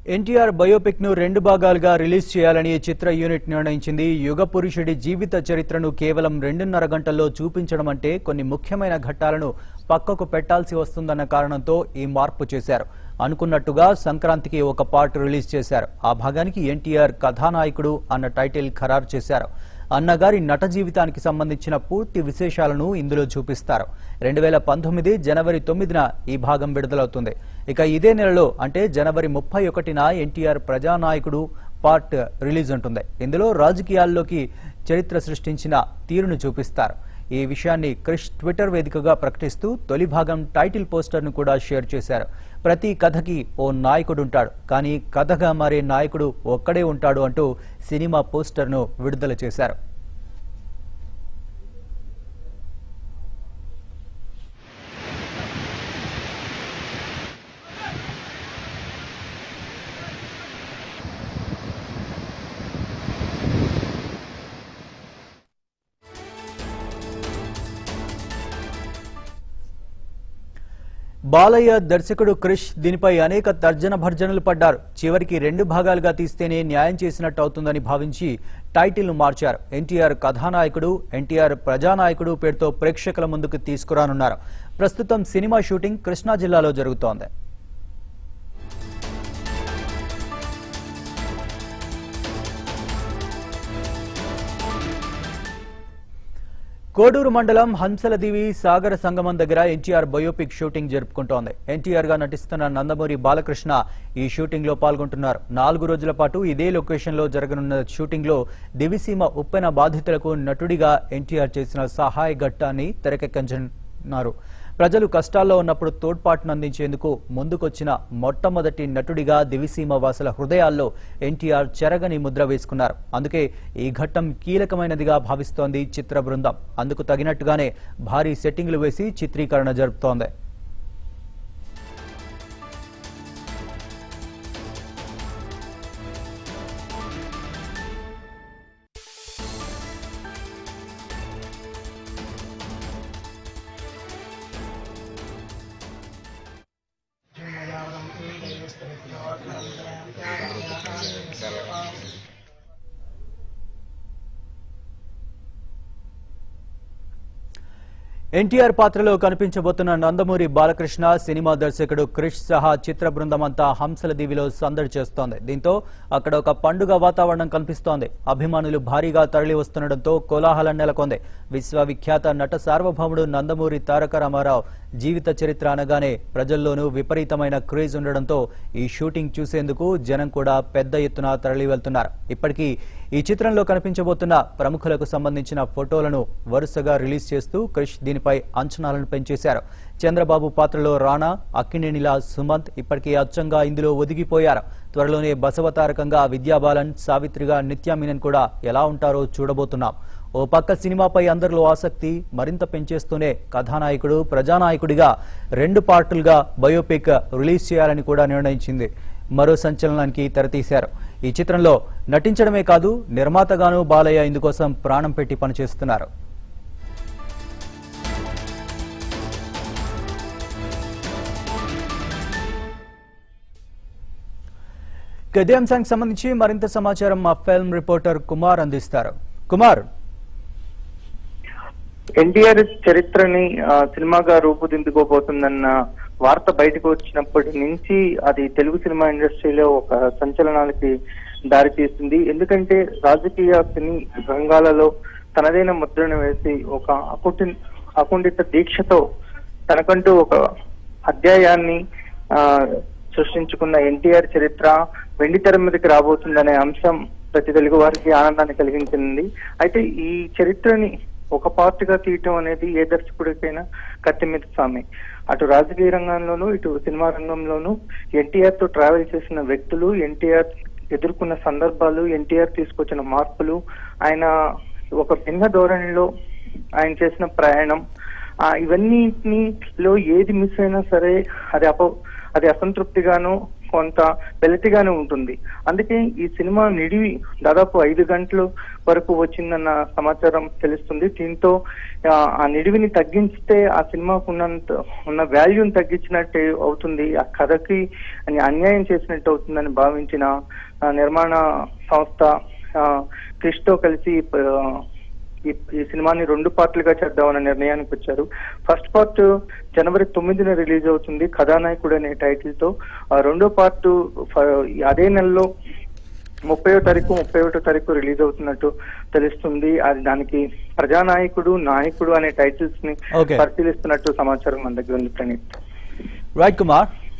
NTR biopic ను రెండు భాగాలుగా రిలీజ్ చేయాలని ఈ చిత్ర యూనిట్ నిర్ణయించింది యుగ పురుషుడి జీవిత చరిత్రను కేవలం రెండున్నర గంటల్లో చూపించడం అంటే కొన్ని ముఖ్యమైన ఘట్టాలను పక్కకు పెట్టాల్సి వస్తుందన్న కారణంతో ఈ మార్పు చేశారు అనుకున్నట్టుగా సంక్రాంతికి ఒక పార్ట్ రిలీజ్ చేశారు ఆ భాగానికి ఎన్టీఆర్ కథానాయకుడు అన్న టైటిల్ ఖరారు చేశారు అన్నగారి నట జీవితానికి సంబంధించిన పూర్తి విశేషాలను ఇందులో చూపిస్తారు రెండు వేల పంతొమ్మిది జనవరి తొమ్మిదిన ఈ భాగం విడుదలవుతుంది ఇక ఇదే నెలలో అంటే జనవరి ముప్పై ఒకటిన ఎన్టీఆర్ ప్రజానాయకుడు పార్ట్ రిలీజ్ ఉంటుంది ఇందులో రాజకీయాల్లోకి చరిత్ర సృష్టించిన తీరును చూపిస్తారు ఈ విషయాన్ని క్రిష్ ట్విట్టర్ వేదికగా ప్రకటిస్తూ తొలి భాగం టైటిల్ పోస్టర్ను కూడా షేర్ చేశారు ప్రతి కథకి ఓ నాయకుడు ఉంటాడు కానీ కథగా మారే నాయకుడు ఒక్కడే ఉంటాడు అంటూ సినిమా పోస్టర్ను విడుదల చేశారు బాలయ్య దర్శకుడు క్రిష్ దీనిపై అనేక తర్జన భర్జనలు పడ్డారు చివరికి రెండు భాగాలుగా తీస్తేనే న్యాయం చేసినట్టు అవుతుందని భావించి టైటిల్ను మార్చారు ఎన్టీఆర్ కథానాయకుడు ఎన్టీఆర్ ప్రజానాయకుడు పేరుతో ప్రేక్షకుల ముందుకు తీసుకురానున్నారు ప్రస్తుతం సినిమా షూటింగ్ కృష్ణా జిల్లాలో జరుగుతోంది కోడూరు మండలం హంసలదేవి సాగర సంగమం దగ్గర ఎన్టీఆర్ బయోపిక్ షూటింగ్ జరుపుకుంటోంది ఎన్టీఆర్ గా నటిస్తున్న నందమూరి బాలకృష్ణ ఈ షూటింగ్ లో పాల్గొంటున్నారు నాలుగు రోజుల పాటు ఇదే లొకేషన్ లో జరగనున్న షూటింగ్ లో దివిసీమ ఉప్పెన బాధితులకు నటుడిగా ఎన్టీఆర్ చేసిన సహాయ ఘట్టాన్ని తెరకెక్కించనున్నారు ప్రజలు కష్టాల్లో ఉన్నప్పుడు తోడ్పాటును అందించేందుకు ముందుకొచ్చిన మొట్టమొదటి నటుడిగా దివిసీమ వాసుల హృదయాల్లో ఎన్టీఆర్ చెరగని ముద్ర వేసుకున్నారు అందుకే ఈ ఘట్టం కీలకమైనదిగా భావిస్తోంది చిత్ర బృందం అందుకు తగినట్టుగానే భారీ సెట్టింగులు వేసి చిత్రీకరణ జరుపుతోంది ఎన్టీఆర్ పాత్రలో కనిపించబోతున్న నందమూరి బాలకృష్ణ సినిమా దర్శకుడు క్రిష్ సహా చిత్ర బృందం అంతా హంసల దీవిలో సందడి చేస్తోంది దీంతో అక్కడ ఒక పండుగ వాతావరణం కనిపిస్తోంది అభిమానులు భారీగా తరలి వస్తుండటంతో కోలాహలం నెలకొంది విశ్వవిఖ్యాత నట సార్వభౌముడు నందమూరి తారక రామారావు జీవిత చరిత్ర అనగానే ప్రజల్లోనూ విపరీతమైన క్రేజ్ ఉండడంతో ఈ షూటింగ్ చూసేందుకు జనం కూడా పెద్ద ఎత్తున తరలి వెళ్తున్నారు ఇప్పటికీ ఈ చిత్రంలో కనిపించబోతున్న ప్రముఖులకు సంబంధించిన ఫోటోలను వరుసగా రిలీజ్ చేస్తూ క్రిష్ దీనిపై అంచనాలను పెంచేశారు చంద్రబాబు పాత్రలో రాణా అక్కినేనిలా సుమంత్ ఇప్పటికే అచ్చంగా ఇందులో ఒదిగిపోయారు త్వరలోనే బసవతారకంగా విద్యాబాలన్ సావిత్రిగా నిత్యా మీనన్ కూడా ఎలా ఉంటారో చూడబోతున్నాం ఓ పక్క సినిమాపై అందరిలో ఆసక్తి మరింత పెంచేస్తూనే కథానాయకుడు ప్రజానాయకుడిగా రెండు పార్టులుగా బయోపిక్ రిలీజ్ చేయాలని కూడా నిర్ణయించింది మరో సంచలనానికి తెరతీశారు ఈ చిత్రంలో నటించడమే కాదు నిర్మాతగాను బాలయ్య ఇందుకోసం ప్రాణం పెట్టి పనిచేస్తున్నారు గదే అంశానికి సంబంధించి మరింత సమాచారం మా ఫిల్మ్ రిపోర్టర్ కుమార్ అందిస్తారు కుమార్ ఎన్టీఆర్ చరిత్రని ఆ, సినిమాగా రూపుదిద్దుకోబోతుందన్న వార్త బయటకు వచ్చినప్పటి నుంచి అది తెలుగు సినిమా ఇండస్ట్రీలో ఒక సంచలనానికి దారి తీస్తుంది ఎందుకంటే రాజకీయ సినీ రంగాలలో తనదైన ముద్రను వేసి ఒక అకుంఠి అకుంఠిత దీక్షతో తనకంటూ ఒక అధ్యాయాన్ని ఆ సృష్టించుకున్న ఎన్టీఆర్ చరిత్ర వెండి తెర మీదకి రాబోతుందనే అంశం ప్రతి తెలుగు వారికి ఆనందాన్ని కలిగించింది అయితే ఈ చరిత్రని ఒక పార్ట్ గా తీయటం అనేది ఏ దర్శకుడికైనా కత్తి మీద స్వామి అటు రాజకీయ రంగంలోనూ ఇటు సినిమా రంగంలోనూ ఎన్టీఆర్ తో ట్రావెల్ చేసిన వ్యక్తులు ఎన్టీఆర్ ఎదుర్కొన్న సందర్భాలు ఎన్టీఆర్ తీసుకొచ్చిన మార్పులు ఆయన ఒక భిన్న ధోరణిలో ఆయన చేసిన ప్రయాణం ఆ ఇవన్నిటిలో ఏది మిస్ అయినా సరే అది అప అది అసంతృప్తిగాను కొంత వెలతిగానే ఉంటుంది అందుకే ఈ సినిమా నిడివి దాదాపు ఐదు గంటలు వరకు వచ్చిందన్న సమాచారం తెలుస్తుంది దీంతో ఆ, ఆ నిడివిని తగ్గించితే ఆ సినిమాకు ఉన్నంత ఉన్న వాల్యూని తగ్గించినట్టే అవుతుంది ఆ కథకి అని అన్యాయం చేసినట్టు అవుతుందని భావించిన ఆ, నిర్మాణ సంస్థ ఆ, క్రిష్ తో కలిసి ఆ, ఈ ఈ సినిమాని రెండు పార్ట్లుగా చేద్దామన్న నిర్ణయానికి వచ్చారు ఫస్ట్ పార్ట్ జనవరి తొమ్మిదిన రిలీజ్ అవుతుంది కథానాయకుడు అనే టైటిల్ తో ఆ రెండో పార్ట్ అదే నెలలో ముప్పై తారీఖు ముప్పై ఒకటో తారీఖు రిలీజ్ అవుతున్నట్టు తెలుస్తుంది అది దానికి ప్రజానాయకుడు నాయకుడు అనే టైటిల్స్ ని Okay. పరిశీలిస్తున్నట్టు సమాచారం మన దగ్గర ఉంది ప్రణీత్ రైట్ కుమార్